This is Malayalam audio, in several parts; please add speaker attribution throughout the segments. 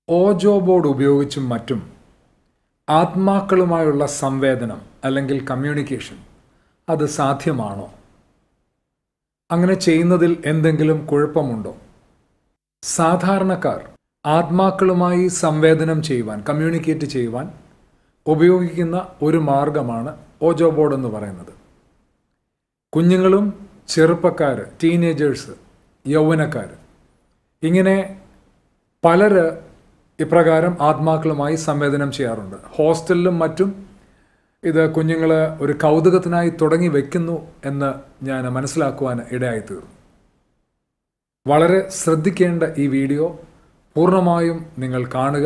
Speaker 1: ഓജോ ബോർഡ് ഉപയോഗിച്ചും മറ്റും ആത്മാക്കളുമായുള്ള സംവേദനം അല്ലെങ്കിൽ കമ്മ്യൂണിക്കേഷൻ അത് സാധ്യമാണോ അങ്ങനെ ചെയ്യുന്നതിൽ എന്തെങ്കിലും കുഴപ്പമുണ്ടോ സാധാരണക്കാർ ആത്മാക്കളുമായി സംവേദനം ചെയ്യുവാൻ കമ്മ്യൂണിക്കേറ്റ് ചെയ്യുവാൻ ഉപയോഗിക്കുന്ന ഒരു മാർഗമാണ് ഓജോ ബോർഡ് എന്ന് പറയുന്നത് കുഞ്ഞുങ്ങളും ചെറുപ്പക്കാർ ടീനേജേഴ്സ് യൗവനക്കാർ ഇങ്ങനെ പലര് ഇപ്രകാരം ആത്മാക്കളുമായി സംവേദനം ചെയ്യാറുണ്ട് ഹോസ്റ്റലിലും മറ്റും ഇത് കുഞ്ഞുങ്ങൾ ഒരു കൗതുകത്തിനായി തുടങ്ങി വെക്കുന്നു എന്ന് ഞാൻ മനസ്സിലാക്കുവാൻ ഇടയായി തീർന്നു വളരെ ശ്രദ്ധിക്കേണ്ട ഈ വീഡിയോ പൂർണ്ണമായും നിങ്ങൾ കാണുക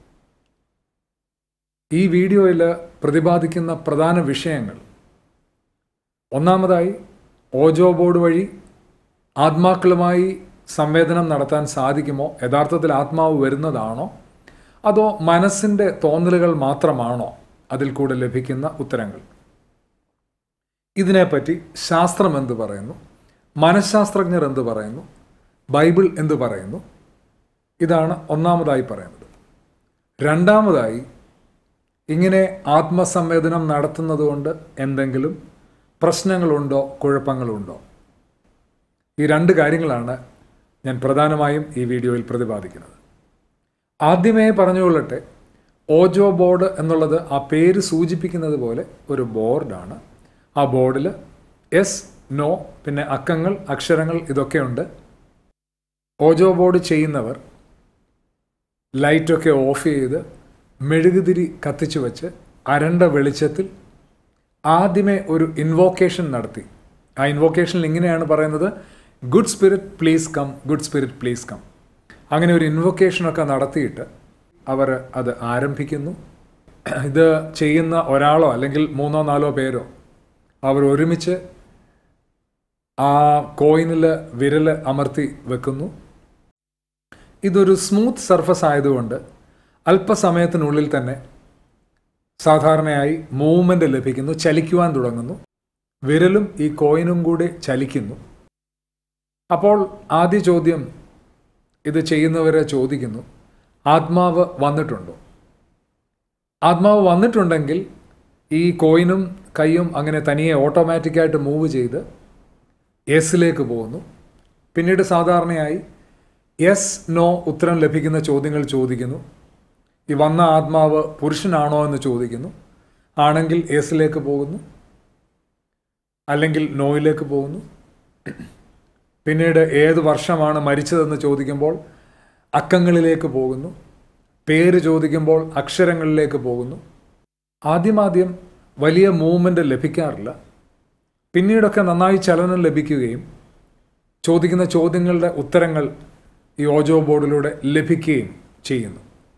Speaker 1: ഈ വീഡിയോയിൽ പ്രതിപാദിക്കുന്ന പ്രധാന വിഷയങ്ങൾ ഒന്നാമതായി ഓജോ ബോർഡ് വഴി ആത്മാക്കളുമായി സംവേദനം നടത്താൻ സാധിക്കുമോ യഥാർത്ഥത്തിൽ ആത്മാവ് വരുന്നതാണോ അതോ മനസ്സിൻ്റെ തോന്നലുകൾ മാത്രമാണോ അതിൽ കൂടെ ലഭിക്കുന്ന ഉത്തരങ്ങൾ ഇതിനെപ്പറ്റി ശാസ്ത്രം എന്ത് പറയുന്നു മനഃശാസ്ത്രജ്ഞർ എന്ത് പറയുന്നു ബൈബിൾ എന്ത് പറയുന്നു ഇതാണ് ഒന്നാമതായി പറയുന്നത് രണ്ടാമതായി ഇങ്ങനെ ആത്മസംവേദനം നടത്തുന്നത് കൊണ്ട് എന്തെങ്കിലും പ്രശ്നങ്ങളുണ്ടോ കുഴപ്പങ്ങളുണ്ടോ ഈ രണ്ട് കാര്യങ്ങളാണ് ഞാൻ പ്രധാനമായും ഈ വീഡിയോയിൽ പ്രതിപാദിക്കുന്നത് ആദ്യമേ പറഞ്ഞുകൊള്ളട്ടെ ഓജോ ബോർഡ് എന്നുള്ളത് ആ പേര് സൂചിപ്പിക്കുന്നത് പോലെ ഒരു ബോർഡാണ് ആ ബോർഡിൽ എസ് നോ പിന്നെ അക്കങ്ങൾ അക്ഷരങ്ങൾ ഇതൊക്കെയുണ്ട് ഓജോ ബോർഡ് ചെയ്യുന്നവർ ലൈറ്റൊക്കെ ഓഫ് ചെയ്ത് മെഴുകുതിരി കത്തിച്ചു വെച്ച് അരണ്ട വെളിച്ചത്തിൽ ആദ്യമേ ഒരു ഇൻവോക്കേഷൻ നടത്തി ആ ഇൻവോക്കേഷനിൽ ഇങ്ങനെയാണ് പറയുന്നത് good spirit please come good spirit please come അങ്ങനെ ഒരു ഇൻവൊക്കേഷനൊക്കെ നടത്തിയിട്ട് അവർ അത് ആരംഭിക്കുന്നു ഇത് ചെയ്യുന്ന ഒരാളോ അല്ലെങ്കിൽ മൂന്നോ നാലോ പേരോ അവർ ഒരുമിച്ച് ആ കോയിനിൽ വിരൽ അമർത്തി വെക്കുന്നു ഇതൊരു സ്മൂത്ത് സർഫസ് ആയതുകൊണ്ട് അല്പസമയത്തിനുള്ളിൽ തന്നെ സാധാരണയായി മൂവ്മെൻ്റ് ലഭിക്കുന്നു ചലിക്കുവാൻ തുടങ്ങുന്നു വിരലും ഈ കോയിനും കൂടി ചലിക്കുന്നു അപ്പോൾ ആദ്യ ചോദ്യം ഇത് ചെയ്യുന്നവരെ ചോദിക്കുന്നു ആത്മാവ് വന്നിട്ടുണ്ടോ ആത്മാവ് വന്നിട്ടുണ്ടെങ്കിൽ ഈ കോയിനും കൈയും അങ്ങനെ തനിയെ ഓട്ടോമാറ്റിക്കായിട്ട് മൂവ് ചെയ്ത് എസിലേക്ക് പോകുന്നു പിന്നീട് സാധാരണയായി യെസ് നോ ഉത്തരം ലഭിക്കുന്ന ചോദ്യങ്ങൾ ചോദിക്കുന്നു ഈ വന്ന ആത്മാവ് പുരുഷനാണോ എന്ന് ചോദിക്കുന്നു ആണെങ്കിൽ എസിലേക്ക് പോകുന്നു അല്ലെങ്കിൽ നോയിലേക്ക് പോകുന്നു പിന്നീട് ഏത് വർഷമാണ് മരിച്ചതെന്ന് ചോദിക്കുമ്പോൾ അക്കങ്ങളിലേക്ക് പോകുന്നു പേര് ചോദിക്കുമ്പോൾ അക്ഷരങ്ങളിലേക്ക് പോകുന്നു ആദ്യമാദ്യം വലിയ മൂവ്മെൻ്റ് ലഭിക്കാറില്ല പിന്നീടൊക്കെ നന്നായി ചലനം ലഭിക്കുകയും ചോദിക്കുന്ന ചോദ്യങ്ങളുടെ ഉത്തരങ്ങൾ ഈ ഓജോ ബോർഡിലൂടെ ലഭിക്കുകയും ചെയ്യുന്നു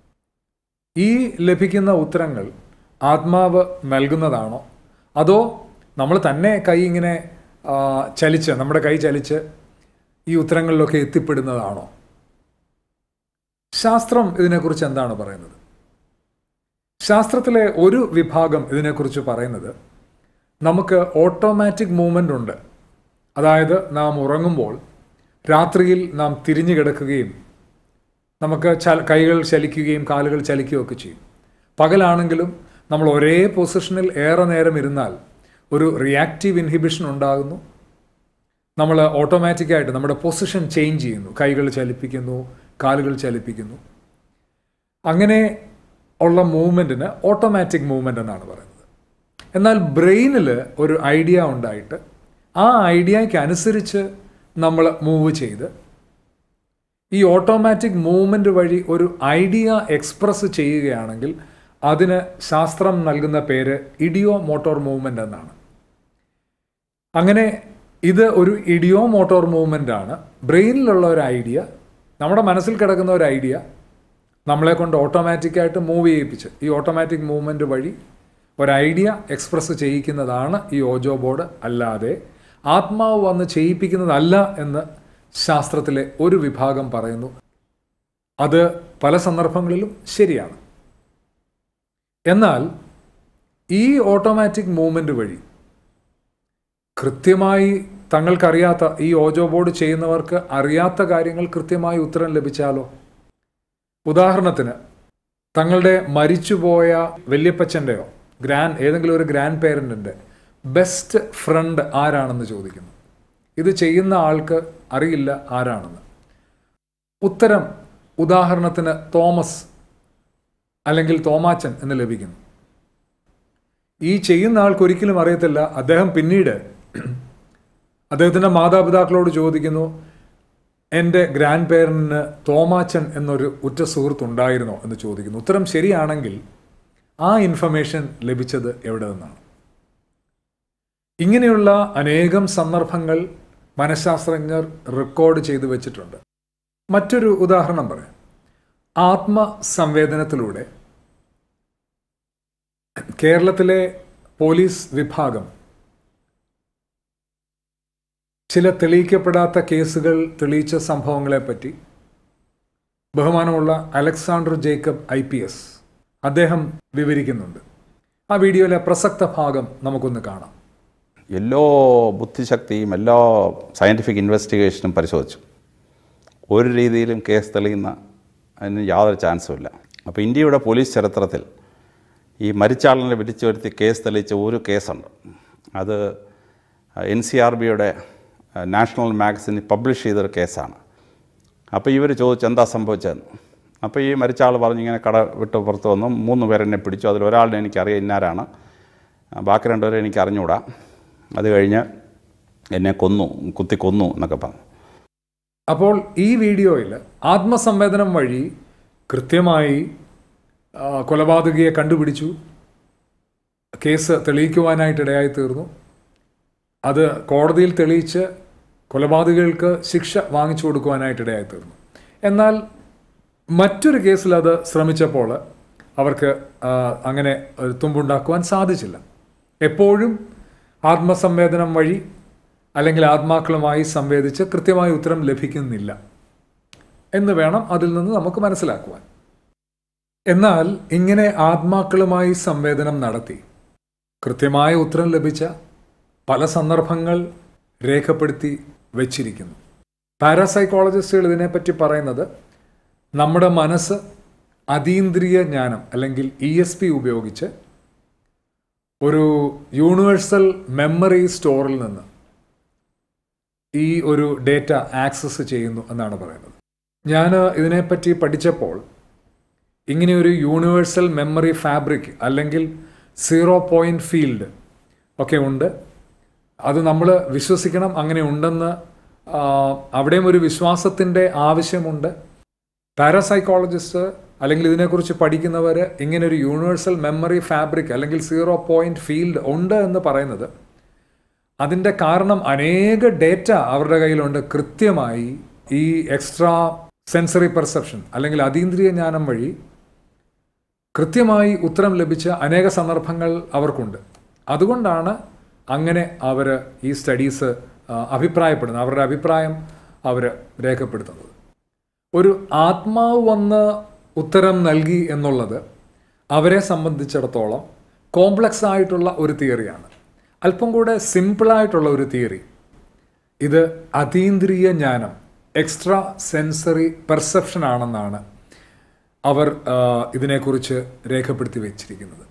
Speaker 1: ഈ ലഭിക്കുന്ന ഉത്തരങ്ങൾ ആത്മാവ് നൽകുന്നതാണോ അതോ നമ്മൾ തന്നെ കൈ ഇങ്ങനെ ചലിച്ച് നമ്മുടെ കൈ ചലിച്ച് ഈ ഉത്തരങ്ങളിലൊക്കെ എത്തിപ്പെടുന്നതാണോ ശാസ്ത്രം ഇതിനെക്കുറിച്ച് എന്താണ് പറയുന്നത് ശാസ്ത്രത്തിലെ ഒരു വിഭാഗം ഇതിനെക്കുറിച്ച് പറയുന്നത് നമുക്ക് ഓട്ടോമാറ്റിക് മൂവ്മെൻ്റ് ഉണ്ട് അതായത് നാം ഉറങ്ങുമ്പോൾ രാത്രിയിൽ നാം തിരിഞ്ഞു കിടക്കുകയും നമുക്ക് ച കൈകൾ ചലിക്കുകയും കാലുകൾ ചലിക്കുകയൊക്കെ ചെയ്യും പകലാണെങ്കിലും നമ്മൾ ഒരേ പൊസിഷനിൽ ഏറെ നേരം ഇരുന്നാൽ ഒരു റിയാക്റ്റീവ് ഇൻഹിബിഷൻ ഉണ്ടാകുന്നു നമ്മൾ ഓട്ടോമാറ്റിക്കായിട്ട് നമ്മുടെ പൊസിഷൻ ചേഞ്ച് ചെയ്യുന്നു കൈകൾ ചലിപ്പിക്കുന്നു കാലുകൾ ചലിപ്പിക്കുന്നു അങ്ങനെ ഉള്ള മൂവ്മെൻറ്റിന് ഓട്ടോമാറ്റിക് മൂവ്മെൻ്റ് എന്നാണ് പറയുന്നത് എന്നാൽ ബ്രെയിനിൽ ഒരു ഐഡിയ ഉണ്ടായിട്ട് ആ ഐഡിയയ്ക്ക് അനുസരിച്ച് നമ്മൾ മൂവ് ചെയ്ത് ഈ ഓട്ടോമാറ്റിക് മൂവ്മെൻ്റ് വഴി ഒരു ഐഡിയ എക്സ്പ്രസ് ചെയ്യുകയാണെങ്കിൽ അതിന് ശാസ്ത്രം നൽകുന്ന പേര് ഇഡിയോ മോട്ടോർ മൂവ്മെൻ്റ് എന്നാണ് അങ്ങനെ ഇത് ഒരു ഇഡിയോ മോട്ടോർ മൂവ്മെൻ്റ് ആണ് ബ്രെയിനിലുള്ള ഒരു ഐഡിയ നമ്മുടെ മനസ്സിൽ കിടക്കുന്ന ഒരു ഐഡിയ നമ്മളെ കൊണ്ട് ഓട്ടോമാറ്റിക്കായിട്ട് മൂവ് ചെയ്യിപ്പിച്ച് ഈ ഓട്ടോമാറ്റിക് മൂവ്മെൻ്റ് വഴി ഒരു ഐഡിയ എക്സ്പ്രസ് ചെയ്യിക്കുന്നതാണ് ഈ ഓജോ ബോർഡ് അല്ലാതെ ആത്മാവ് വന്ന് ചെയ്യിപ്പിക്കുന്നതല്ല എന്ന് ശാസ്ത്രത്തിലെ ഒരു വിഭാഗം പറയുന്നു അത് പല സന്ദർഭങ്ങളിലും ശരിയാണ് എന്നാൽ ഈ ഓട്ടോമാറ്റിക് മൂവ്മെൻ്റ് വഴി കൃത്യമായി തങ്ങൾക്കറിയാത്ത ഈ ഓജോ ബോർഡ് ചെയ്യുന്നവർക്ക് അറിയാത്ത കാര്യങ്ങൾ കൃത്യമായി ഉത്തരം ലഭിച്ചാലോ ഉദാഹരണത്തിന് തങ്ങളുടെ മരിച്ചുപോയ വല്യപ്പച്ചൻ്റെയോ ഗ്രാൻഡ് ഏതെങ്കിലും ഒരു ഗ്രാൻഡ് പേരൻറ്റിൻ്റെ ബെസ്റ്റ് ഫ്രണ്ട് ആരാണെന്ന് ചോദിക്കുന്നു ഇത് ചെയ്യുന്ന ആൾക്ക് അറിയില്ല ആരാണെന്ന് ഉത്തരം ഉദാഹരണത്തിന് തോമസ് അല്ലെങ്കിൽ തോമാച്ചൻ എന്ന് ലഭിക്കുന്നു ഈ ചെയ്യുന്ന ആൾക്ക് ഒരിക്കലും അറിയത്തില്ല അദ്ദേഹം പിന്നീട് അദ്ദേഹത്തിൻ്റെ മാതാപിതാക്കളോട് ചോദിക്കുന്നു എൻ്റെ ഗ്രാൻഡ് പേരൻറ്റിന് തോമാച്ചൻ എന്നൊരു ഉറ്റ സുഹൃത്തുണ്ടായിരുന്നോ എന്ന് ചോദിക്കുന്നു ഉത്തരം ശരിയാണെങ്കിൽ ആ ഇൻഫർമേഷൻ ലഭിച്ചത് എവിടെ നിന്നാണ് ഇങ്ങനെയുള്ള അനേകം സന്ദർഭങ്ങൾ മനഃശാസ്ത്രജ്ഞർ റെക്കോർഡ് ചെയ്തു വെച്ചിട്ടുണ്ട് മറ്റൊരു ഉദാഹരണം പറയാം ആത്മസംവേദനത്തിലൂടെ കേരളത്തിലെ പോലീസ് വിഭാഗം ചില തെളിയിക്കപ്പെടാത്ത കേസുകൾ തെളിയിച്ച സംഭവങ്ങളെപ്പറ്റി ബഹുമാനമുള്ള Alexander Jacob I P S അദ്ദേഹം വിവരിക്കുന്നുണ്ട് ആ വീഡിയോയിലെ പ്രസക്ത ഭാഗം നമുക്കൊന്ന് കാണാം
Speaker 2: എല്ലാ ബുദ്ധിശക്തിയും എല്ലാ സയൻറ്റിഫിക് ഇൻവെസ്റ്റിഗേഷനും പരിശോധിച്ചു ഒരു രീതിയിലും കേസ് തെളിയുന്ന അതിന് യാതൊരു ചാൻസും ഇല്ല അപ്പോൾ ഇന്ത്യയുടെ പോലീസ് ചരിത്രത്തിൽ ഈ മരിച്ചാളിനെ വിളിച്ചു വരുത്തി കേസ് തെളിയിച്ച ഒരു കേസുണ്ട് അത് എൻ സി ആർ ബിയുടെ നാഷണൽ മാഗസിനിൽ പബ്ലിഷ് ചെയ്തൊരു കേസാണ് അപ്പോൾ ഇവർ ചോദിച്ചു എന്താ സംഭവിച്ചതെന്ന് അപ്പോൾ ഈ മരിച്ച ആൾ പറഞ്ഞു ഇങ്ങനെ കട വിട്ട് പുറത്ത് വന്നു മൂന്ന് പേരെന്നെ പിടിച്ചു അതിൽ ഒരാളിനെ എനിക്കറിയാം ഇന്നാരാണ് ബാക്കി രണ്ടുപേരെ എനിക്ക് അറിഞ്ഞുകൂടാ അത് കഴിഞ്ഞ് എന്നെ കൊന്നു കുത്തി കൊന്നു എന്നൊക്കെ പറഞ്ഞു
Speaker 1: അപ്പോൾ ഈ വീഡിയോയിൽ ആത്മസംവേദനം വഴി കൃത്യമായി ആ, കൊലപാതകിയെ കണ്ടുപിടിച്ചു കേസ് തെളിയിക്കുവാനായിട്ട് ഇടയായി തീർന്നു അത് കോടതിയിൽ തെളിയിച്ച് കൊലപാതകികൾക്ക് ശിക്ഷ വാങ്ങിച്ചു കൊടുക്കുവാനായിട്ട് ഇടയായി തീർന്നു എന്നാൽ മറ്റൊരു കേസിൽ അത് ശ്രമിച്ചപ്പോൾ അവർക്ക് ആ, അങ്ങനെ ഒരു തുമ്പുണ്ടാക്കുവാൻ സാധിച്ചില്ല എപ്പോഴും ആത്മസംവേദനം വഴി അല്ലെങ്കിൽ ആത്മാക്കളുമായി സംവേദിച്ച് കൃത്യമായ ഉത്തരം ലഭിക്കുന്നില്ല എന്ന് വേണം അതിൽ നിന്ന് നമുക്ക് മനസ്സിലാക്കുവാൻ എന്നാൽ ഇങ്ങനെ ആത്മാക്കളുമായി സംവേദനം നടത്തി കൃത്യമായ ഉത്തരം ലഭിച്ച പല സന്ദർഭങ്ങൾ രേഖപ്പെടുത്തി വച്ചിരിക്കുന്നു പാരാസൈക്കോളജിസ്റ്റുകൾ ഇതിനെപ്പറ്റി പറയുന്നത് നമ്മുടെ മനസ്സ് അതീന്ദ്രിയ ജ്ഞാനം അല്ലെങ്കിൽ ഇ എസ് പി ഉപയോഗിച്ച് ഒരു യൂണിവേഴ്സൽ മെമ്മറി സ്റ്റോറിൽ നിന്ന് ഈ ഒരു ഡേറ്റ ആക്സസ് ചെയ്യുന്നു എന്നാണ് പറയുന്നത് ഞാൻ ഇതിനെപ്പറ്റി പഠിച്ചപ്പോൾ ഇങ്ങനെ ഒരു യൂണിവേഴ്സൽ മെമ്മറി ഫാബ്രിക് അല്ലെങ്കിൽ സീറോ പോയിന്റ് ഫീൽഡ് ഒക്കെ ഉണ്ട് അത് നമ്മൾ വിശ്വസിക്കണം അങ്ങനെ ഉണ്ടെന്ന് ആ, അവിടെയും ഒരു വിശ്വാസത്തിൻ്റെ ആവശ്യമുണ്ട് പാരാസൈക്കോളജിസ്റ്റ് അല്ലെങ്കിൽ ഇതിനെക്കുറിച്ച് പഠിക്കുന്നവർ ഇങ്ങനെ ഒരു യൂണിവേഴ്സൽ മെമ്മറി ഫാബ്രിക് അല്ലെങ്കിൽ സീറോ പോയിന്റ് ഫീൽഡ് ഉണ്ട് എന്ന് പറയുന്നത് അതിൻ്റെ കാരണം അനേക ഡേറ്റ അവരുടെ കയ്യിലുണ്ട് കൃത്യമായി ഈ എക്സ്ട്രാ സെൻസറി പെർസെപ്ഷൻ അല്ലെങ്കിൽ അതീന്ദ്രിയ ജ്ഞാനം വഴി കൃത്യമായി ഉത്തരം ലഭിച്ച അനേക സന്ദർഭങ്ങൾ അവർക്കുണ്ട് അതുകൊണ്ടാണ് അങ്ങനെ അവർ ഈ സ്റ്റഡീസ് അഭിപ്രായപ്പെടുന്നത് അവരുടെ അഭിപ്രായം അവർ രേഖപ്പെടുത്തുന്നത് ഒരു ആത്മാവ് വന്ന് ഉത്തരം നൽകി എന്നുള്ളത് അവരെ സംബന്ധിച്ചിടത്തോളം കോംപ്ലക്സ് ആയിട്ടുള്ള ഒരു തിയറിയാണ് അല്പം കൂടെ സിമ്പിളായിട്ടുള്ള ഒരു തിയറി ഇത് അതീന്ദ്രിയ ജ്ഞാനം എക്സ്ട്രാ സെൻസറി പെർസെപ്ഷൻ ആണെന്നാണ് അവർ ആ, ഇതിനെക്കുറിച്ച് രേഖപ്പെടുത്തി വെച്ചിരിക്കുന്നത്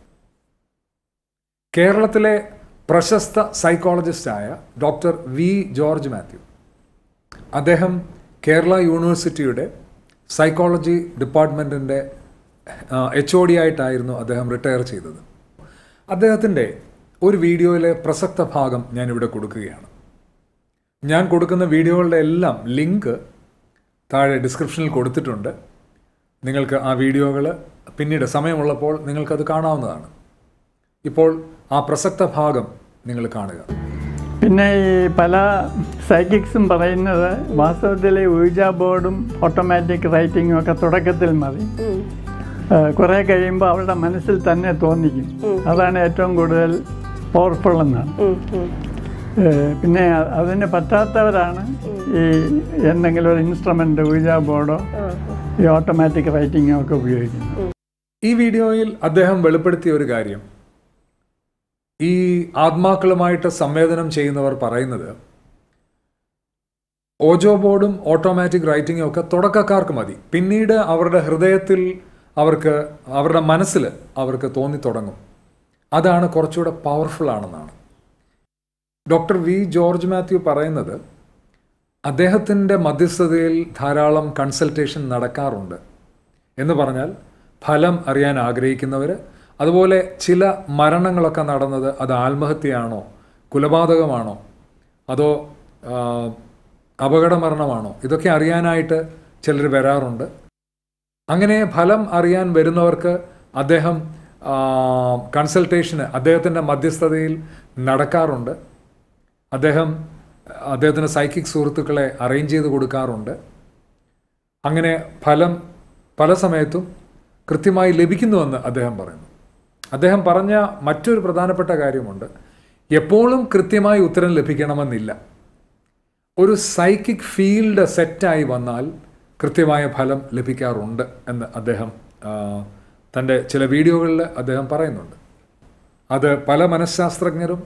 Speaker 1: കേരളത്തിലെ പ്രശസ്ത സൈക്കോളജിസ്റ്റായ ഡോക്ടർ വി ജോർജ് മാത്യു അദ്ദേഹം കേരള യൂണിവേഴ്സിറ്റിയുടെ സൈക്കോളജി ഡിപ്പാർട്ട്മെൻറ്റിൻ്റെ എച്ച് ഒ ഡി ആയിട്ടായിരുന്നു അദ്ദേഹം റിട്ടയർ ചെയ്തത് അദ്ദേഹത്തിൻ്റെ ഒരു വീഡിയോയിലെ പ്രസക്ത ഭാഗം ഞാനിവിടെ കൊടുക്കുകയാണ് ഞാൻ കൊടുക്കുന്ന വീഡിയോകളുടെ എല്ലാം ലിങ്ക് താഴെ ഡിസ്ക്രിപ്ഷനിൽ കൊടുത്തിട്ടുണ്ട് നിങ്ങൾക്ക് ആ വീഡിയോകൾ പിന്നീട് സമയമുള്ളപ്പോൾ നിങ്ങൾക്കത് കാണാവുന്നതാണ് ഇപ്പോൾ ആ പ്രസക്ത ഭാഗം നിങ്ങൾ കാണുക
Speaker 3: പിന്നെ ഈ പല സൈക്കിക്സും പറയുന്നത് വാസ്തവത്തിൽ ഊർജ ബോർഡും ഓട്ടോമാറ്റിക് റൈറ്റിങ്ങും ഒക്കെ തുടക്കത്തിൽ മതി കുറേ കഴിയുമ്പോൾ അവളുടെ മനസ്സിൽ തന്നെ തോന്നിക്കും അതാണ് ഏറ്റവും കൂടുതൽ പവർഫുൾ എന്നാണ് ഏഹ് പിന്നെ അ- അതിന് പറ്റാത്തവരാണ് ഈ എന്തെങ്കിലും ഒരു ഇൻസ്ട്രുമെൻ്റ് ഊർജ ബോർഡോ ഈ ഓട്ടോമാറ്റിക് റൈറ്റിങ്ങോ ഒക്കെ ഉപയോഗിക്കുന്നത്
Speaker 1: ഈ വീഡിയോയിൽ അദ്ദേഹം വെളിപ്പെടുത്തിയ ഒരു കാര്യം ഈ ആത്മാക്കളുമായിട്ട് സംവേദനം ചെയ്യുന്നവർ പറയുന്നത് ഓജോ ബോർഡും ഓട്ടോമാറ്റിക് റൈറ്റിങ്ങും ഒക്കെ തുടക്കക്കാർക്ക് മതി പിന്നീട് അവരുടെ ഹൃദയത്തിൽ അവർക്ക് അവരുടെ മനസ്സിൽ അവർക്ക് തോന്നി തുടങ്ങും അതാണ് കുറച്ചുകൂടെ പവർഫുൾ ആണെന്നാണ് ഡോക്ടർ വി ജോർജ് മാത്യു പറയുന്നത് അദ്ദേഹത്തിൻ്റെ മധ്യസ്ഥതയിൽ ധാരാളം കൺസൾട്ടേഷൻ നടക്കാറുണ്ട് എന്ന് പറഞ്ഞാൽ ഫലം അറിയാൻ ആഗ്രഹിക്കുന്നവർ അതുപോലെ ചില മരണങ്ങളൊക്കെ നടന്നത് അത് ആത്മഹത്യയാണോ കൊലപാതകമാണോ അതോ ആ, അപകട മരണമാണോ ഇതൊക്കെ അറിയാനായിട്ട് ചിലർ വരാറുണ്ട് അങ്ങനെ ഫലം അറിയാൻ വരുന്നവർക്ക് അദ്ദേഹം കൺസൾട്ടേഷന് അദ്ദേഹത്തിൻ്റെ മധ്യസ്ഥതയിൽ നടക്കാറുണ്ട് അദ്ദേഹം അദ്ദേഹത്തിന് സൈക്കിക് സുഹൃത്തുക്കളെ അറേഞ്ച് ചെയ്ത് കൊടുക്കാറുണ്ട് അങ്ങനെ ഫലം പല സമയത്തും കൃത്യമായി ലഭിക്കുന്നുവെന്ന് അദ്ദേഹം പറയുന്നു അദ്ദേഹം പറഞ്ഞ മറ്റൊരു പ്രധാനപ്പെട്ട കാര്യമുണ്ട് എപ്പോഴും കൃത്യമായി ഉത്തരം ലഭിക്കണമെന്നില്ല ഒരു സൈക്കിക് ഫീൽഡ് സെറ്റായി വന്നാൽ കൃത്യമായ ഫലം ലഭിക്കാറുണ്ട് എന്ന് അദ്ദേഹം ആ, തൻ്റെ ചില വീഡിയോകളിൽ അദ്ദേഹം പറയുന്നുണ്ട് അത് പല മനഃശാസ്ത്രജ്ഞരും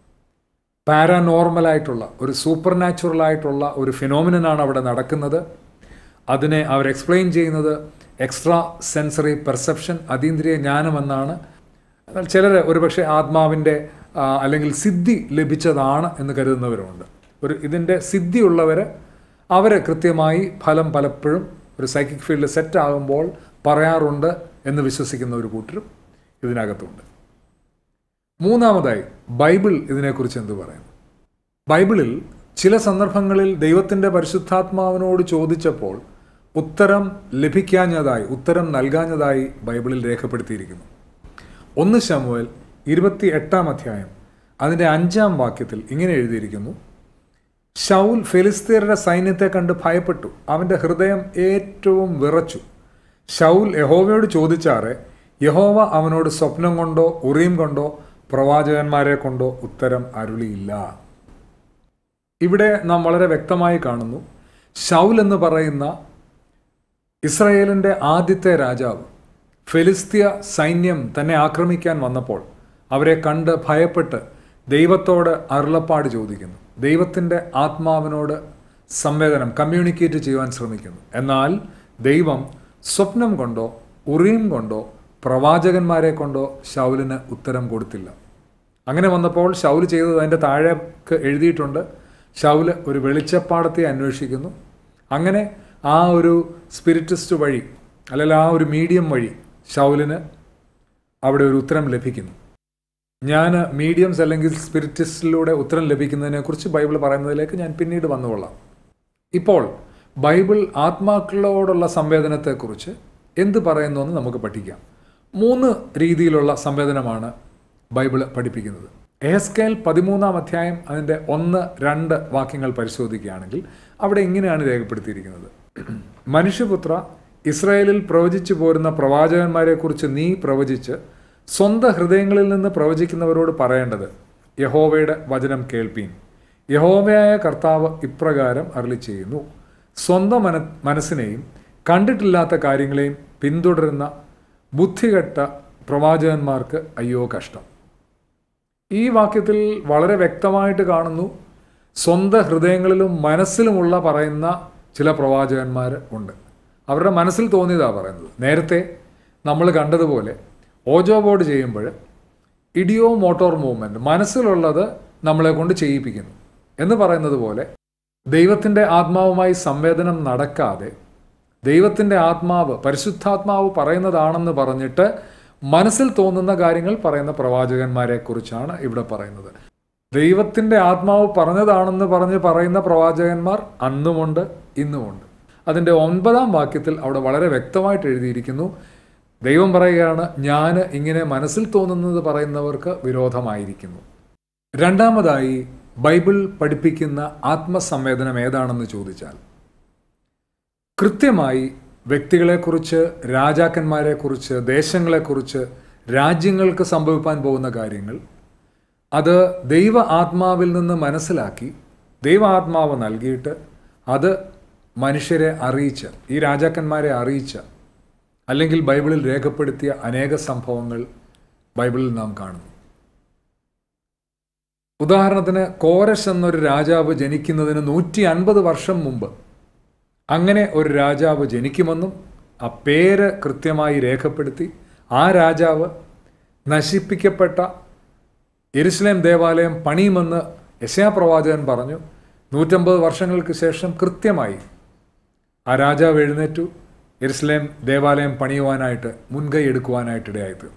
Speaker 1: പാരാനോർമലായിട്ടുള്ള ഒരു സൂപ്പർ നാച്ചുറൽ ആയിട്ടുള്ള ഒരു ഫിനോമിനനാണ് അവിടെ നടക്കുന്നത് അതിനെ അവർ എക്സ്പ്ലെയിൻ ചെയ്യുന്നത് എക്സ്ട്രാ സെൻസറി പെർസെപ്ഷൻ അതീന്ദ്രിയ ജ്ഞാനമെന്നാണ് എന്നാൽ ചിലർ ഒരുപക്ഷെ ആത്മാവിൻ്റെ ആ, അല്ലെങ്കിൽ സിദ്ധി ലഭിച്ചതാണ് എന്ന് കരുതുന്നവരുമുണ്ട് ഒരു ഇതിൻ്റെ സിദ്ധിയുള്ളവർ അവർ കൃത്യമായി ഫലം പലപ്പോഴും ഒരു സൈക്കിക് ഫീൽഡ് സെറ്റ് ആകുമ്പോൾ പറയാറുണ്ട് എന്ന് വിശ്വസിക്കുന്ന ഒരു കൂട്ടരും ഇതിനകത്തുണ്ട് മൂന്നാമതായി ബൈബിൾ ഇതിനെക്കുറിച്ച് എന്ത് പറയുന്നു ബൈബിളിൽ ചില സന്ദർഭങ്ങളിൽ ദൈവത്തിൻ്റെ പരിശുദ്ധാത്മാവിനോട് ചോദിച്ചപ്പോൾ ഉത്തരം ലഭിക്കാഞ്ഞതായി ഉത്തരം നൽകാഞ്ഞതായി ബൈബിളിൽ രേഖപ്പെടുത്തിയിരിക്കുന്നു ഒന്ന് ശമുവൽ ഇരുപത്തി എട്ടാം അധ്യായം അതിൻ്റെ അഞ്ചാം വാക്യത്തിൽ ഇങ്ങനെ എഴുതിയിരിക്കുന്നു ഷൗൽ ഫെലിസ്തീയരുടെ സൈന്യത്തെ കണ്ട് ഭയപ്പെട്ടു അവൻ്റെ ഹൃദയം ഏറ്റവും വിറച്ചു ഷൗൽ യഹോവയോട് ചോദിച്ചാറെ യഹോവ അവനോട് സ്വപ്നം കൊണ്ടോ ഉറിയും കൊണ്ടോ പ്രവാചകന്മാരെ കൊണ്ടോ ഉത്തരം അരുളിയില്ല ഇവിടെ നാം വളരെ വ്യക്തമായി കാണുന്നു ഷൗൽ എന്ന് പറയുന്ന ഇസ്രയേലിൻ്റെ ആദ്യത്തെ രാജാവ് ഫെലിസ്തീയ സൈന്യം തന്നെ ആക്രമിക്കാൻ വന്നപ്പോൾ അവരെ കണ്ട് ഭയപ്പെട്ട് ദൈവത്തോട് അരുളപ്പാട് ചോദിക്കുന്നു ദൈവത്തിൻ്റെ ആത്മാവിനോട് സംവേദനം കമ്മ്യൂണിക്കേറ്റ് ചെയ്യുവാൻ ശ്രമിക്കുന്നു എന്നാൽ ദൈവം സ്വപ്നം കൊണ്ടോ ഉറിയും കൊണ്ടോ പ്രവാചകന്മാരെ കൊണ്ടോ ഷൗലിന് ഉത്തരം കൊടുത്തില്ല അങ്ങനെ വന്നപ്പോൾ ഷൗല് ചെയ്തത് അതിൻ്റെ താഴേക്ക് എഴുതിയിട്ടുണ്ട് ഷൗല് ഒരു വെളിച്ചപ്പാടത്തെ അന്വേഷിക്കുന്നു അങ്ങനെ ആ ഒരു സ്പിരിറ്റിസ്റ്റ് വഴി അല്ലെങ്കിൽ ആ ഒരു മീഡിയം വഴി ഷൗലിന് അവിടെ ഒരു ഉത്തരം ലഭിക്കുന്നു ഞാൻ മീഡിയംസ് അല്ലെങ്കിൽ സ്പിരിറ്റിസ്റ്റിലൂടെ ഉത്തരം ലഭിക്കുന്നതിനെക്കുറിച്ച് ബൈബിൾ പറയുന്നതിലേക്ക് ഞാൻ പിന്നീട് വന്നുകൊള്ളാം ഇപ്പോൾ ബൈബിൾ ആത്മാക്കളോടുള്ള സംവേദനത്തെക്കുറിച്ച് എന്ത് പറയുന്നു എന്ന് നമുക്ക് പഠിക്കാം മൂന്ന് രീതിയിലുള്ള സംവേദനമാണ് ബൈബിൾ പഠിപ്പിക്കുന്നത് എഹസ്കേൽ പതിമൂന്നാം അധ്യായം അതിൻ്റെ ഒന്ന് രണ്ട് വാക്യങ്ങൾ പരിശോധിക്കുകയാണെങ്കിൽ അവിടെ ഇങ്ങനെയാണ് രേഖപ്പെടുത്തിയിരിക്കുന്നത് മനുഷ്യപുത്ര ഇസ്രായേലിൽ പ്രവചിച്ചു പോരുന്ന പ്രവാചകന്മാരെക്കുറിച്ച് നീ പ്രവചിച്ച് സ്വന്തം ഹൃദയങ്ങളിൽ നിന്ന് പ്രവചിക്കുന്നവരോട് പറയേണ്ടത് യഹോവയുടെ വചനം കേൾപ്പീൻ യഹോവയായ കർത്താവ് ഇപ്രകാരം അരളി ചെയ്യുന്നു സ്വന്തം മന മനസ്സിനെയും കണ്ടിട്ടില്ലാത്ത കാര്യങ്ങളെയും പിന്തുടരുന്ന ബുദ്ധികെട്ട പ്രവാചകന്മാർക്ക് അയ്യോ കഷ്ടം ഈ വാക്യത്തിൽ വളരെ വ്യക്തമായിട്ട് കാണുന്നു സ്വന്തം ഹൃദയങ്ങളിലും മനസ്സിലുമുള്ള പറയുന്ന ചില പ്രവാചകന്മാർ ഉണ്ട് അവരുടെ മനസ്സിൽ തോന്നിയതാണ് പറയുന്നത് നേരത്തെ നമ്മൾ കണ്ടതുപോലെ ഓജോ ബോർഡ് ചെയ്യുമ്പോൾ ഇഡിയോ മോട്ടോർ മൂവ്മെൻറ്റ് മനസ്സിലുള്ളത് നമ്മളെ കൊണ്ട് ചെയ്യിപ്പിക്കുന്നു എന്ന് പറയുന്നത് പോലെ ദൈവത്തിൻ്റെ ആത്മാവുമായി സംവേദനം നടക്കാതെ ദൈവത്തിൻ്റെ ആത്മാവ് പരിശുദ്ധാത്മാവ് പറയുന്നതാണെന്ന് പറഞ്ഞിട്ട് മനസ്സിൽ തോന്നുന്ന കാര്യങ്ങൾ പറയുന്ന പ്രവാചകന്മാരെ കുറിച്ചാണ് ഇവിടെ പറയുന്നത് ദൈവത്തിൻ്റെ ആത്മാവ് പറഞ്ഞതാണെന്ന് പറഞ്ഞ് പറയുന്ന പ്രവാചകന്മാർ അന്നുമുണ്ട് ഇന്നുമുണ്ട് അതിൻ്റെ ഒൻപതാം വാക്യത്തിൽ അവിടെ വളരെ വ്യക്തമായിട്ട് എഴുതിയിരിക്കുന്നു ദൈവം പറയുകയാണ് ഞാൻ ഇങ്ങനെ മനസ്സിൽ തോന്നുന്നത് പറയുന്നവർക്ക് വിരോധമായിരിക്കുന്നു രണ്ടാമതായി ബൈബിൾ പഠിപ്പിക്കുന്ന ആത്മസംവേദനം ഏതാണെന്ന് ചോദിച്ചാൽ കൃത്യമായി വ്യക്തികളെക്കുറിച്ച് രാജാക്കന്മാരെക്കുറിച്ച് ദേശങ്ങളെക്കുറിച്ച് രാജ്യങ്ങൾക്ക് സംഭവിക്കാൻ പോകുന്ന കാര്യങ്ങൾ അത് ദൈവ ആത്മാവിൽ നിന്ന് മനസ്സിലാക്കി ദൈവ ആത്മാവ് നൽകിയിട്ട് അത് മനുഷ്യരെ അറിയിച്ച ഈ രാജാക്കന്മാരെ അറിയിച്ച അല്ലെങ്കിൽ ബൈബിളിൽ രേഖപ്പെടുത്തിയ അനേക സംഭവങ്ങൾ ബൈബിളിൽ നാം കാണുന്നു ഉദാഹരണത്തിന് കോരശ് എന്നൊരു രാജാവ് ജനിക്കുന്നതിന് നൂറ്റി അൻപത് വർഷം മുമ്പ് അങ്ങനെ ഒരു രാജാവ് ജനിക്കുമെന്നും ആ പേര് കൃത്യമായി രേഖപ്പെടുത്തി ആ രാജാവ് നശിപ്പിക്കപ്പെട്ട എരുസലേം ദേവാലയം പണിയുമെന്ന് യശയാപ്രവാചകൻ പറഞ്ഞു നൂറ്റമ്പത് വർഷങ്ങൾക്ക് ശേഷം കൃത്യമായി ആ രാജാവ് എഴുന്നേറ്റു എരുസലേം ദേവാലയം പണിയുവാനായിട്ട് മുൻകൈ എടുക്കുവാനായിട്ട് ഇടയായിത്തീർന്നു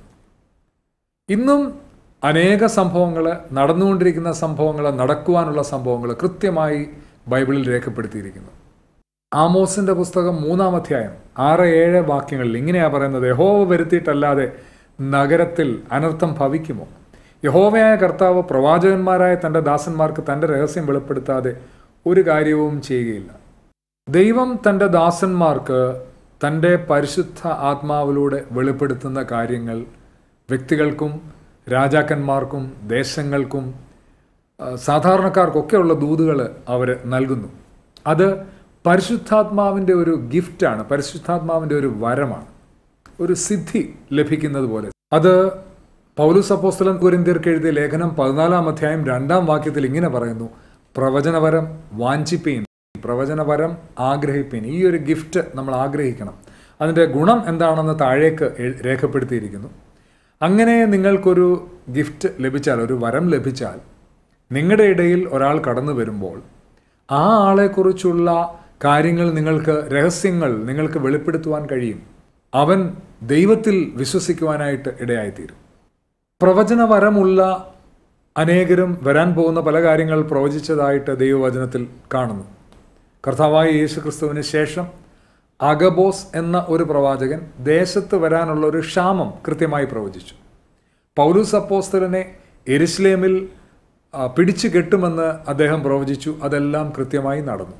Speaker 1: ഇന്നും അനേക സംഭവങ്ങൾ നടന്നുകൊണ്ടിരിക്കുന്ന സംഭവങ്ങൾ നടക്കുവാനുള്ള സംഭവങ്ങൾ കൃത്യമായി ബൈബിളിൽ രേഖപ്പെടുത്തിയിരിക്കുന്നു ആമോസിന്റെ പുസ്തകം മൂന്നാം അധ്യായം ആറ് ഏഴ് വാക്യങ്ങളിൽ ഇങ്ങനെയാ പറയുന്നത് യഹോവ വരുത്തിയിട്ടല്ലാതെ നഗരത്തിൽ അനർത്ഥം ഭവിക്കുമോ യഹോവയായ കർത്താവ് പ്രവാചകന്മാരായ തൻ്റെ ദാസന്മാർക്ക് തൻ്റെ രഹസ്യം വെളിപ്പെടുത്താതെ ഒരു കാര്യവും ചെയ്യുകയില്ല ദൈവം തൻ്റെ ദാസന്മാർക്ക് തൻ്റെ പരിശുദ്ധ ആത്മാവിലൂടെ വെളിപ്പെടുത്തുന്ന കാര്യങ്ങൾ വ്യക്തികൾക്കും രാജാക്കന്മാർക്കും ദേശങ്ങൾക്കും ആ, സാധാരണക്കാർക്കൊക്കെയുള്ള ദൂതുകൾ അവർ നൽകുന്നു അത് പരിശുദ്ധാത്മാവിൻ്റെ ഒരു ഗിഫ്റ്റാണ് പരിശുദ്ധാത്മാവിൻ്റെ ഒരു വരമാണ് ഒരു സിദ്ധി ലഭിക്കുന്നത് പോലെ അത് പൗലുസ് അപ്പോസ്തലൻ കുരിന്തിയർക്ക് എഴുതിയ ലേഖനം പതിനാലാം അധ്യായം രണ്ടാം വാക്യത്തിൽ ഇങ്ങനെ പറയുന്നു പ്രവചനവരം വാഞ്ചിപ്പീൻ പ്രവചനവരം ആഗ്രഹിപ്പീൻ ഈ ഒരു ഗിഫ്റ്റ് നമ്മൾ ആഗ്രഹിക്കണം അതിൻ്റെ ഗുണം എന്താണെന്ന് താഴേക്ക് എഴ്- രേഖപ്പെടുത്തിയിരിക്കുന്നു അങ്ങനെ നിങ്ങൾക്കൊരു ഗിഫ്റ്റ് ലഭിച്ചാൽ ഒരു വരം ലഭിച്ചാൽ നിങ്ങളുടെ ഇടയിൽ ഒരാൾ കടന്നു വരുമ്പോൾ ആ ആളെക്കുറിച്ചുള്ള കാര്യങ്ങൾ നിങ്ങൾക്ക് രഹസ്യങ്ങൾ നിങ്ങൾക്ക് വെളിപ്പെടുത്തുവാൻ കഴിയും അവൻ ദൈവത്തിൽ വിശ്വസിക്കുവാനായിട്ട് ഇടയായിത്തീരും പ്രവചന വരമുള്ള അനേകരും വരാൻ പോകുന്ന പല കാര്യങ്ങൾ പ്രവചിച്ചതായിട്ട് ദൈവവചനത്തിൽ കാണുന്നു കർത്താവായ യേശു ക്രിസ്തുവിന് ശേഷം അഗബോസ് എന്ന ഒരു പ്രവാചകൻ ദേശത്ത് വരാനുള്ള ഒരു ക്ഷാമം കൃത്യമായി പ്രവചിച്ചു പൗലൂസ് അപ്പോസ്തലനെ എരുസ്ലേമിൽ ആ, പിടിച്ചു കെട്ടുമെന്ന് അദ്ദേഹം പ്രവചിച്ചു അതെല്ലാം കൃത്യമായി നടന്നു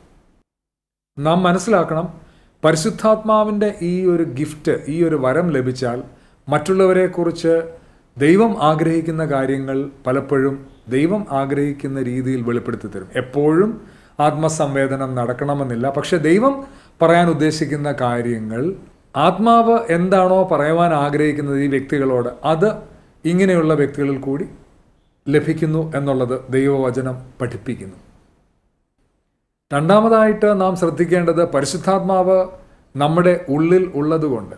Speaker 1: നാം മനസ്സിലാക്കണം പരിശുദ്ധാത്മാവിൻ്റെ ഈ ഒരു ഗിഫ്റ്റ് ഈ ഒരു വരം ലഭിച്ചാൽ മറ്റുള്ളവരെക്കുറിച്ച് ദൈവം ആഗ്രഹിക്കുന്ന കാര്യങ്ങൾ പലപ്പോഴും ദൈവം ആഗ്രഹിക്കുന്ന രീതിയിൽ വെളിപ്പെടുത്തി തരും എപ്പോഴും ആത്മസംവേദനം നടക്കണമെന്നില്ല പക്ഷെ ദൈവം പറയാൻ ഉദ്ദേശിക്കുന്ന കാര്യങ്ങൾ ആത്മാവ് എന്താണോ പറയുവാൻ ആഗ്രഹിക്കുന്നത് ഈ വ്യക്തികളോട് അത് ഇങ്ങനെയുള്ള വ്യക്തികളിൽ കൂടി ലഭിക്കുന്നു എന്നുള്ളത് ദൈവവചനം പഠിപ്പിക്കുന്നു രണ്ടാമതായിട്ട് നാം ശ്രദ്ധിക്കേണ്ടത് പരിശുദ്ധാത്മാവ് നമ്മുടെ ഉള്ളിൽ ഉള്ളതുകൊണ്ട്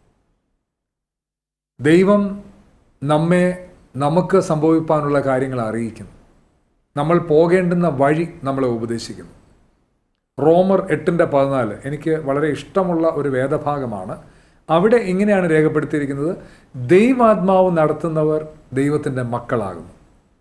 Speaker 1: ദൈവം നമ്മെ നമുക്ക് സംഭവിപ്പാനുള്ള കാര്യങ്ങൾ അറിയിക്കുന്നു നമ്മൾ പോകേണ്ടുന്ന വഴി നമ്മളെ ഉപദേശിക്കുന്നു റോമർ എട്ടിൻ്റെ പതിനാല് എനിക്ക് വളരെ ഇഷ്ടമുള്ള ഒരു വേദഭാഗമാണ് അവിടെ ഇങ്ങനെയാണ് രേഖപ്പെടുത്തിയിരിക്കുന്നത് ദൈവാത്മാവ് നടത്തുന്നവർ ദൈവത്തിൻ്റെ മക്കളാകുന്നു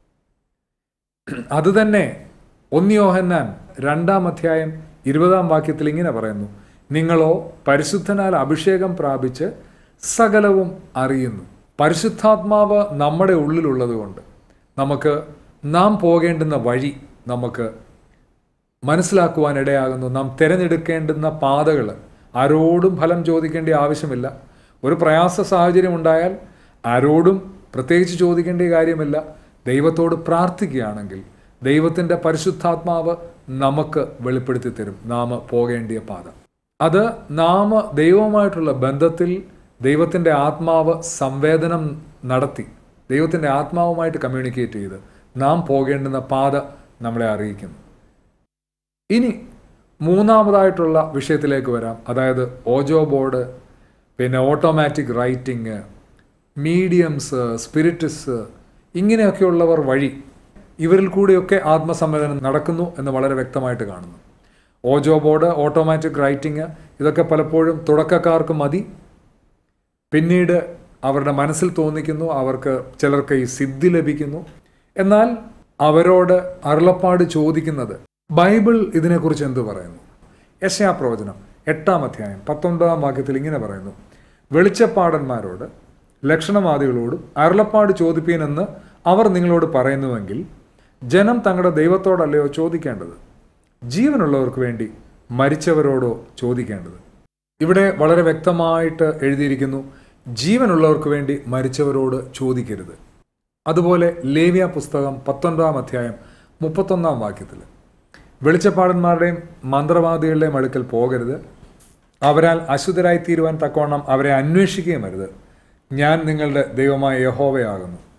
Speaker 1: അതുതന്നെ ഒന്നിയോഹന്നാൻ രണ്ടാം അധ്യായം ഇരുപതാം വാക്യത്തിൽ ഇങ്ങനെ പറയുന്നു നിങ്ങളോ പരിശുദ്ധനാൽ അഭിഷേകം പ്രാപിച്ച് സകലവും അറിയുന്നു പരിശുദ്ധാത്മാവ് നമ്മുടെ ഉള്ളിലുള്ളതുകൊണ്ട് നമുക്ക് നാം പോകേണ്ടുന്ന വഴി നമുക്ക് മനസ്സിലാക്കുവാൻ ഇടയാകുന്നു നാം തിരഞ്ഞെടുക്കേണ്ടുന്ന പാതകൾ ആരോടും ഫലം ചോദിക്കേണ്ട ആവശ്യമില്ല ഒരു പ്രയാസ സാഹചര്യം ഉണ്ടായാൽ ആരോടും പ്രത്യേകിച്ച് ചോദിക്കേണ്ട കാര്യമില്ല ദൈവത്തോട് പ്രാർത്ഥിക്കുകയാണെങ്കിൽ ദൈവത്തിൻ്റെ പരിശുദ്ധാത്മാവ് നമുക്ക് വെളിപ്പെടുത്തി തരും നാം പോകേണ്ടിയ പാത അത് നാം ദൈവവുമായിട്ടുള്ള ബന്ധത്തിൽ ദൈവത്തിൻ്റെ ആത്മാവ് സംവേദനം നടത്തി ദൈവത്തിൻ്റെ ആത്മാവുമായിട്ട് കമ്മ്യൂണിക്കേറ്റ് ചെയ്ത് നാം പോകേണ്ടുന്ന പാത നമ്മളെ അറിയിക്കുന്നു ഇനി മൂന്നാമതായിട്ടുള്ള വിഷയത്തിലേക്ക് വരാം അതായത് ഓജോ ബോർഡ് പിന്നെ ഓട്ടോമാറ്റിക് റൈറ്റിംഗ് മീഡിയംസ് സ്പിരിറ്റസ് ഇങ്ങനെയൊക്കെയുള്ളവർ വഴി ഇവരിൽ കൂടിയൊക്കെ ആത്മസംവേദനം നടക്കുന്നു എന്ന് വളരെ വ്യക്തമായിട്ട് കാണുന്നു ഓജോ ബോർഡ് ഓട്ടോമാറ്റിക് റൈറ്റിംഗ് ഇതൊക്കെ പലപ്പോഴും തുടക്കക്കാർക്ക് മതി പിന്നീട് അവരുടെ മനസ്സിൽ തോന്നിക്കുന്നു അവർക്ക് ചിലർക്ക് ഈ സിദ്ധി ലഭിക്കുന്നു എന്നാൽ അവരോട് അരുളപ്പാട് ചോദിക്കുന്നത് ബൈബിൾ ഇതിനെക്കുറിച്ച് എന്ത് പറയുന്നു യശയാ പ്രവചനം എട്ടാം അധ്യായം പത്തൊൻപതാം വാക്യത്തിൽ ഇങ്ങനെ പറയുന്നു വെളിച്ചപ്പാടന്മാരോട് ലക്ഷണവാദികളോടും അരുളപ്പാട് ചോദിപ്പീനെന്ന് അവർ നിങ്ങളോട് പറയുന്നുവെങ്കിൽ ജനം തങ്ങളുടെ ദൈവത്തോടല്ലയോ ചോദിക്കേണ്ടത് ജീവനുള്ളവർക്ക് വേണ്ടി മരിച്ചവരോടോ ചോദിക്കേണ്ടത് ഇവിടെ വളരെ വ്യക്തമായിട്ട് എഴുതിയിരിക്കുന്നു ജീവനുള്ളവർക്ക് വേണ്ടി മരിച്ചവരോട് ചോദിക്കരുത് അതുപോലെ ലേവ്യ പുസ്തകം പത്തൊൻപതാം അധ്യായം മുപ്പത്തൊന്നാം വാക്യത്തിൽ വെളിച്ചപ്പാടന്മാരുടെയും മന്ത്രവാദികളുടെയും അടുക്കൽ പോകരുത് അവരാൽ അശുദ്ധരായി തീരുവാൻ തക്കവണ്ണം അവരെ അന്വേഷിക്കുകയും അരുത് ഞാൻ നിങ്ങളുടെ ദൈവമായ യഹോവയാകുന്നു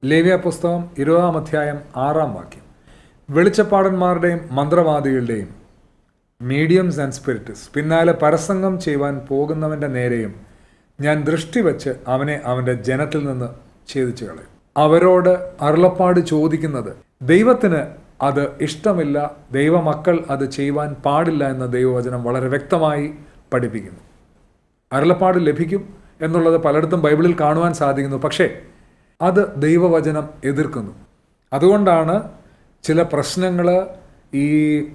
Speaker 1: ലേവ്യ പുസ്തകം ഇരുപതാം അധ്യായം ആറാം വാക്യം വെളിച്ചപ്പാടന്മാരുടെയും മന്ത്രവാദികളുടെയും മീഡിയംസ് ആൻഡ് സ്പിരിറ്റ്സ് പിന്നാലെ പരസംഗം ചെയ്യുവാൻ പോകുന്നവൻ്റെ നേരെയും ഞാൻ ദൃഷ്ടി വച്ച് അവനെ അവൻ്റെ ജനത്തിൽ നിന്ന് ഛേദിച്ചു കളയും അവരോട് അരുളപ്പാട് ചോദിക്കുന്നത് ദൈവത്തിന് അത് ഇഷ്ടമില്ല ദൈവമക്കൾ അത് ചെയ്യുവാൻ പാടില്ല എന്ന ദൈവവചനം വളരെ വ്യക്തമായി പഠിപ്പിക്കുന്നു അരുളപ്പാട് ലഭിക്കും എന്നുള്ളത് പലയിടത്തും ബൈബിളിൽ കാണുവാൻ സാധിക്കുന്നു പക്ഷേ അത് ദൈവവചനം എതിർക്കുന്നു അതുകൊണ്ടാണ് ചില പ്രശ്നങ്ങൾ ഈ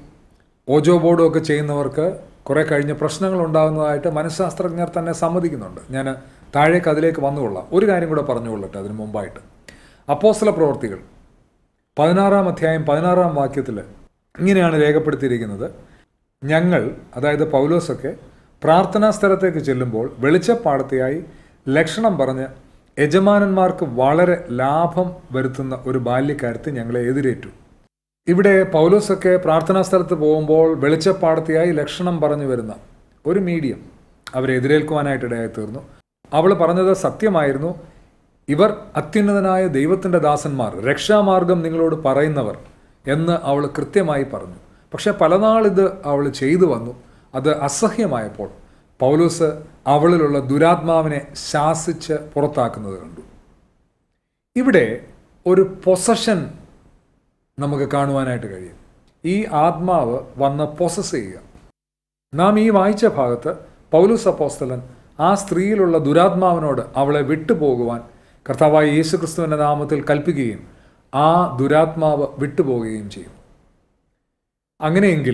Speaker 1: ഓജോ ബോർഡും ഒക്കെ ചെയ്യുന്നവർക്ക് കുറെ കഴിഞ്ഞ് പ്രശ്നങ്ങൾ ഉണ്ടാകുന്നതായിട്ട് മനഃശാസ്ത്രജ്ഞർ തന്നെ സമ്മതിക്കുന്നുണ്ട് ഞാൻ താഴേക്ക് അതിലേക്ക് വന്നുകൊള്ളാം ഒരു കാര്യം കൂടെ പറഞ്ഞുകൊള്ളട്ടെ അതിന് മുമ്പായിട്ട് അപ്പോസ്തല പ്രവർത്തികൾ പതിനാറാം അധ്യായം പതിനാറാം വാക്യത്തിൽ ഇങ്ങനെയാണ് രേഖപ്പെടുത്തിയിരിക്കുന്നത് ഞങ്ങൾ അതായത് പൗലോസൊക്കെ പ്രാർത്ഥനാ സ്ഥലത്തേക്ക് ചെല്ലുമ്പോൾ വെളിച്ചപ്പാടത്തെയായി ലക്ഷണം പറഞ്ഞ് യജമാനന്മാർക്ക് വളരെ ലാഭം വരുത്തുന്ന ഒരു ബാല്യക്കാരത്തെ ഞങ്ങളെ എതിരേറ്റു ഇവിടെ പൗലോസൊക്കെ പ്രാർത്ഥനാ സ്ഥലത്ത് പോകുമ്പോൾ വെളിച്ചപ്പാടത്തെയായി ലക്ഷണം പറഞ്ഞു വരുന്ന ഒരു മീഡിയം അവരെ എതിരേൽക്കുവാനായിട്ട് ഇടയായി തീർന്നു അവൾ പറഞ്ഞത് സത്യമായിരുന്നു ഇവർ അത്യുന്നതനായ ദൈവത്തിൻ്റെ ദാസന്മാർ രക്ഷാമാർഗം നിങ്ങളോട് പറയുന്നവർ എന്ന് അവൾ കൃത്യമായി പറഞ്ഞു പക്ഷെ പലനാൾ ഇത് അവൾ ചെയ്തു വന്നു അത് അസഹ്യമായപ്പോൾ പൗലൂസ് അവളിലുള്ള ദുരാത്മാവിനെ ശാസിച്ച് പുറത്താക്കുന്നത് കണ്ടു ഇവിടെ ഒരു പൊസഷൻ നമുക്ക് കാണുവാനായിട്ട് കഴിയും ഈ ആത്മാവ് വന്ന് പൊസസ് ചെയ്യുക നാം ഈ വായിച്ച ഭാഗത്ത് പൗലൂസ് അപ്പോസ്തലൻ ആ സ്ത്രീയിലുള്ള ദുരാത്മാവിനോട് അവളെ വിട്ടുപോകുവാൻ കർത്താവായ യേശുക്രിസ്തുവിൻ്റെ നാമത്തിൽ കൽപ്പിക്കുകയും ആ ദുരാത്മാവ് വിട്ടുപോകുകയും ചെയ്യും അങ്ങനെയെങ്കിൽ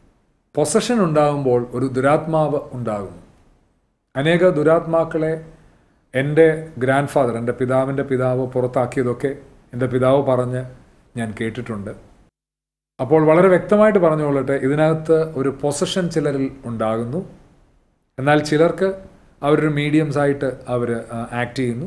Speaker 1: പൊസഷൻ ഉണ്ടാകുമ്പോൾ ഒരു ദുരാത്മാവ് ഉണ്ടാകുന്നു അനേക ദുരാത്മാക്കളെ എൻ്റെ ഗ്രാൻഡ് ഫാദർ എൻ്റെ പിതാവിൻ്റെ പിതാവ് പുറത്താക്കിയതൊക്കെ എൻ്റെ പിതാവ് പറഞ്ഞ് ഞാൻ കേട്ടിട്ടുണ്ട് അപ്പോൾ വളരെ വ്യക്തമായിട്ട് പറഞ്ഞുകൊള്ളട്ടെ ഇതിനകത്ത് ഒരു പൊസഷൻ ചിലരിൽ ഉണ്ടാകുന്നു എന്നാൽ ചിലർക്ക് അവരൊരു മീഡിയംസ് ആയിട്ട് അവർ ആക്ട് ചെയ്യുന്നു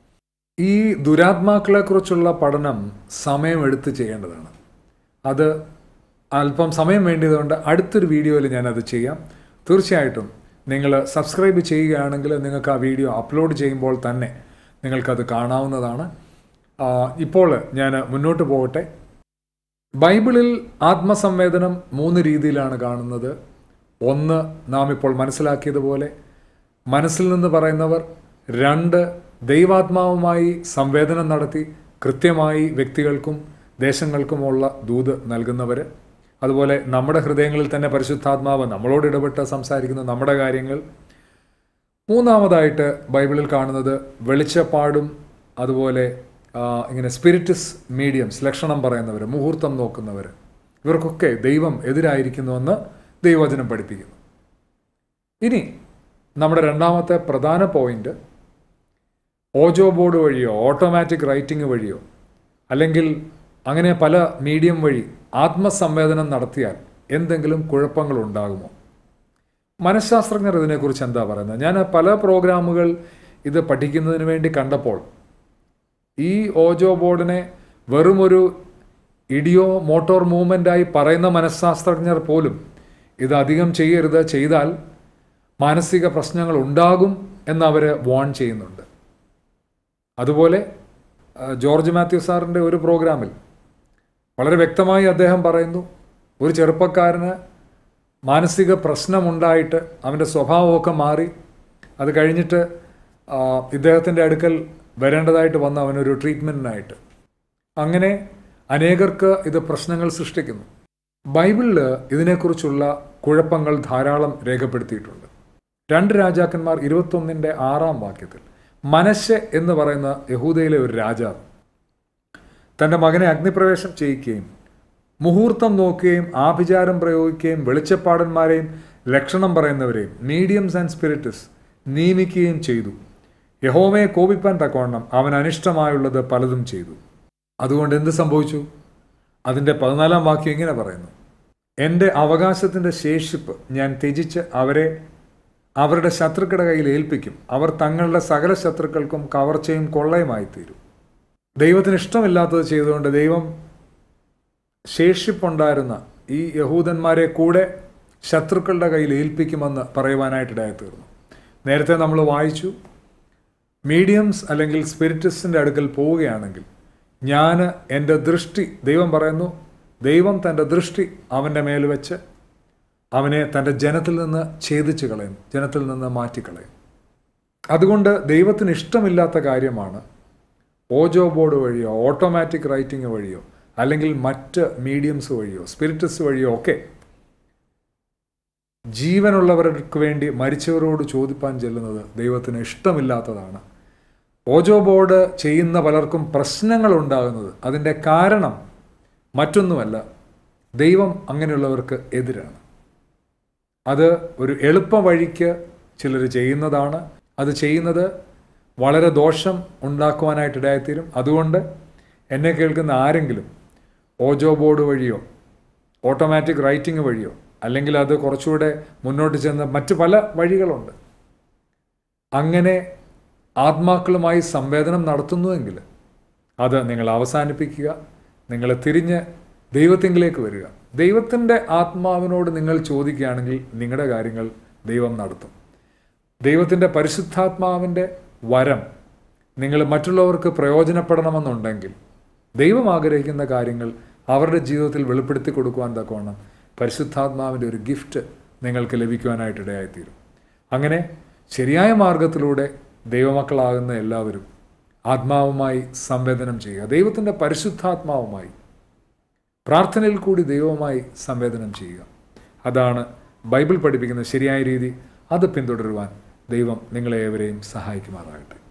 Speaker 1: ഈ ദുരാത്മാക്കളെക്കുറിച്ചുള്ള പഠനം സമയമെടുത്ത് ചെയ്യേണ്ടതാണ് അത് അല്പം സമയം വേണ്ടിയതുകൊണ്ട് അടുത്തൊരു വീഡിയോയിൽ ഞാനത് ചെയ്യാം തീർച്ചയായിട്ടും നിങ്ങൾ സബ്സ്ക്രൈബ് ചെയ്യുകയാണെങ്കിൽ നിങ്ങൾക്ക് ആ വീഡിയോ അപ്ലോഡ് ചെയ്യുമ്പോൾ തന്നെ നിങ്ങൾക്കത് കാണാവുന്നതാണ് ആ, ഇപ്പോൾ ഞാൻ മുന്നോട്ട് പോകട്ടെ ബൈബിളിൽ ആത്മസംവേദനം മൂന്ന് രീതിയിലാണ് കാണുന്നത് ഒന്ന് നാം ഇപ്പോൾ മനസ്സിലാക്കിയതുപോലെ മനസ്സിൽ നിന്ന് പറയുന്നവർ രണ്ട് ദൈവാത്മാവുമായി സംവേദനം നടത്തി കൃത്യമായി വ്യക്തികൾക്കും ദേശങ്ങൾക്കുമുള്ള ദൂത് നൽകുന്നവർ അതുപോലെ നമ്മുടെ ഹൃദയങ്ങളിൽ തന്നെ പരിശുദ്ധാത്മാവ് നമ്മളോട് ഇടപെട്ട് സംസാരിക്കുന്ന നമ്മുടെ കാര്യങ്ങൾ മൂന്നാമതായിട്ട് ബൈബിളിൽ കാണുന്നത് വെളിച്ചപ്പാടും അതുപോലെ ആ, ഇങ്ങനെ സ്പിരിറ്റിസ് മീഡിയംസ് ലക്ഷണം പറയുന്നവർ മുഹൂർത്തം നോക്കുന്നവർ ഇവർക്കൊക്കെ ദൈവം എതിരായിരിക്കുന്നുവെന്ന് ദൈവവചനം പഠിപ്പിക്കുന്നു ഇനി നമ്മുടെ രണ്ടാമത്തെ പ്രധാന പോയിന്റ് ഓജോ ബോർഡ് വഴിയോ ഓട്ടോമാറ്റിക് റൈറ്റിംഗ് വഴിയോ അല്ലെങ്കിൽ അങ്ങനെ പല മീഡിയം വഴി ആത്മസംവേദനം നടത്തിയാൽ എന്തെങ്കിലും കുഴപ്പങ്ങൾ ഉണ്ടാകുമോ മനഃശാസ്ത്രജ്ഞർ ഇതിനെക്കുറിച്ച് എന്താ പറയുന്നത് ഞാൻ പല പ്രോഗ്രാമുകൾ ഇത് പഠിക്കുന്നതിന് വേണ്ടി കണ്ടപ്പോൾ ഈ ഓജോ ബോർഡിനെ വെറുമൊരു ഇഡിയോ മോട്ടോർ മൂവ്മെൻ്റായി പറയുന്ന മനഃശാസ്ത്രജ്ഞർ പോലും ഇത് അധികം ചെയ്യരുത് ചെയ്താൽ മാനസിക പ്രശ്നങ്ങൾ ഉണ്ടാകും എന്നവർ വാൺ ചെയ്യുന്നുണ്ട് അതുപോലെ ആ, ജോർജ് മാത്യു സാറിൻ്റെ ഒരു പ്രോഗ്രാമിൽ വളരെ വ്യക്തമായി അദ്ദേഹം പറയുന്നു ഒരു ചെറുപ്പക്കാരന് മാനസിക പ്രശ്നമുണ്ടായിട്ട് അവൻ്റെ സ്വഭാവമൊക്കെ മാറി അത് കഴിഞ്ഞിട്ട് ആ, ഇദ്ദേഹത്തിൻ്റെ അടുക്കൽ വരേണ്ടതായിട്ട് വന്ന അവനൊരു ട്രീറ്റ്മെൻറ്റിനായിട്ട് അങ്ങനെ അനേകർക്ക് ഇത് പ്രശ്നങ്ങൾ സൃഷ്ടിക്കുന്നു ബൈബിളിൽ ഇതിനെക്കുറിച്ചുള്ള കുഴപ്പങ്ങൾ ധാരാളം രേഖപ്പെടുത്തിയിട്ടുണ്ട് രണ്ട് രാജാക്കന്മാർ ഇരുപത്തൊന്നിൻ്റെ ആറാം വാക്യത്തിൽ മനശ്ശെ എന്ന് പറയുന്ന യഹൂദയിലെ ഒരു രാജാവ് തൻ്റെ മകനെ അഗ്നിപ്രവേശം ചെയ്യിക്കുകയും മുഹൂർത്തം നോക്കുകയും ആഭിചാരം പ്രയോഗിക്കുകയും വെളിച്ചപ്പാടന്മാരെയും ലക്ഷണം പറയുന്നവരെയും മീഡിയംസ് ആൻഡ് സ്പിരിറ്റസ് നിയമിക്കുകയും ചെയ്തു യഹോവയെ കോപിപ്പാൻ തക്കവണ്ണം അവൻ അനിഷ്ടമായുള്ളത് പലതും ചെയ്തു അതുകൊണ്ട് എന്ത് സംഭവിച്ചു അതിൻ്റെ പതിനാലാം വാക്യം ഇങ്ങനെ പറയുന്നു എൻ്റെ അവകാശത്തിൻ്റെ ശേഷിപ്പ് ഞാൻ ത്യജിച്ച് അവരെ അവരുടെ ശത്രുക്കളുടെ കയ്യിൽ ഏൽപ്പിക്കും അവർ തങ്ങളുടെ സകല ശത്രുക്കൾക്കും കവർച്ചയും കൊള്ളയുമായി തീരും ദൈവത്തിന് ഇഷ്ടമില്ലാത്തത് ചെയ്തുകൊണ്ട് ദൈവം ശേഷിപ്പുണ്ടായിരുന്ന ഈ യഹൂദന്മാരെ കൂടെ ശത്രുക്കളുടെ കയ്യിൽ ഏൽപ്പിക്കുമെന്ന് പറയുവാനായിട്ടിടയായി തീർന്നു നേരത്തെ നമ്മൾ വായിച്ചു മീഡിയംസ് അല്ലെങ്കിൽ സ്പിരിറ്റിസ്റ്റിൻ്റെ അടുക്കൽ പോവുകയാണെങ്കിൽ ഞാൻ എൻ്റെ ദൃഷ്ടി ദൈവം പറയുന്നു ദൈവം തൻ്റെ ദൃഷ്ടി അവൻ്റെ മേൽ വെച്ച് അവനെ തൻ്റെ ജനത്തിൽ നിന്ന് ഛേദിച്ച് കളയും ജനത്തിൽ നിന്ന് മാറ്റിക്കളയും അതുകൊണ്ട് ദൈവത്തിന് ഇഷ്ടമില്ലാത്ത കാര്യമാണ് ഓജോ ബോർഡ് വഴിയോ ഓട്ടോമാറ്റിക് റൈറ്റിംഗ് വഴിയോ അല്ലെങ്കിൽ മറ്റ് മീഡിയംസ് വഴിയോ സ്പിരിറ്റസ് വഴിയോ ഒക്കെ ജീവനുള്ളവർക്ക് വേണ്ടി മരിച്ചവരോട് ചോദിപ്പാൻ ചെല്ലുന്നത് ദൈവത്തിന് ഇഷ്ടമില്ലാത്തതാണ് ഓജോ ബോർഡ് ചെയ്യുന്ന പലർക്കും പ്രശ്നങ്ങൾ ഉണ്ടാകുന്നത് അതിൻ്റെ കാരണം മറ്റൊന്നുമല്ല ദൈവം അങ്ങനെയുള്ളവർക്ക് എതിരാണ് അത് ഒരു എളുപ്പ വഴിക്ക് ചിലർ ചെയ്യുന്നതാണ് അത് ചെയ്യുന്നത് വളരെ ദോഷം ഉണ്ടാക്കുവാനായിട്ട് ഇടയായിത്തീരും അതുകൊണ്ട് എന്നെ കേൾക്കുന്ന ആരെങ്കിലും ഓജോ ബോർഡ് വഴിയോ ഓട്ടോമാറ്റിക് റൈറ്റിംഗ് വഴിയോ അല്ലെങ്കിൽ അത് കുറച്ചുകൂടെ മുന്നോട്ട് ചെന്ന മറ്റ് പല വഴികളുണ്ട് അങ്ങനെ ആത്മാക്കളുമായി സംവേദനം നടത്തുന്നുവെങ്കിൽ അത് നിങ്ങൾ അവസാനിപ്പിക്കുക നിങ്ങൾ തിരിഞ്ഞ് ദൈവത്തിങ്കിലേക്ക് വരിക ദൈവത്തിൻ്റെ ആത്മാവിനോട് നിങ്ങൾ ചോദിക്കുകയാണെങ്കിൽ നിങ്ങളുടെ കാര്യങ്ങൾ ദൈവം നടത്തും ദൈവത്തിൻ്റെ പരിശുദ്ധാത്മാവിൻ്റെ വരം നിങ്ങൾ മറ്റുള്ളവർക്ക് പ്രയോജനപ്പെടണമെന്നുണ്ടെങ്കിൽ ദൈവം ആഗ്രഹിക്കുന്ന കാര്യങ്ങൾ അവരുടെ ജീവിതത്തിൽ വെളിപ്പെടുത്തി കൊടുക്കുവാൻ തക്കവണ്ണം പരിശുദ്ധാത്മാവിൻ്റെ ഒരു ഗിഫ്റ്റ് നിങ്ങൾക്ക് ലഭിക്കുവാനായിട്ട് ഇടയായിത്തീരും അങ്ങനെ ശരിയായ മാർഗത്തിലൂടെ ദൈവമക്കളാകുന്ന എല്ലാവരും ആത്മാവുമായി സംവേദനം ചെയ്യുക ദൈവത്തിൻ്റെ പരിശുദ്ധാത്മാവുമായി പ്രാർത്ഥനയിൽ കൂടി ദൈവവുമായി സംവേദനം ചെയ്യുക അതാണ് ബൈബിൾ പഠിപ്പിക്കുന്ന ശരിയായ രീതി അത് പിന്തുടരുവാൻ ദൈവം നിങ്ങളെ ഏവരെയും സഹായിക്കുമാറാകട്ടെ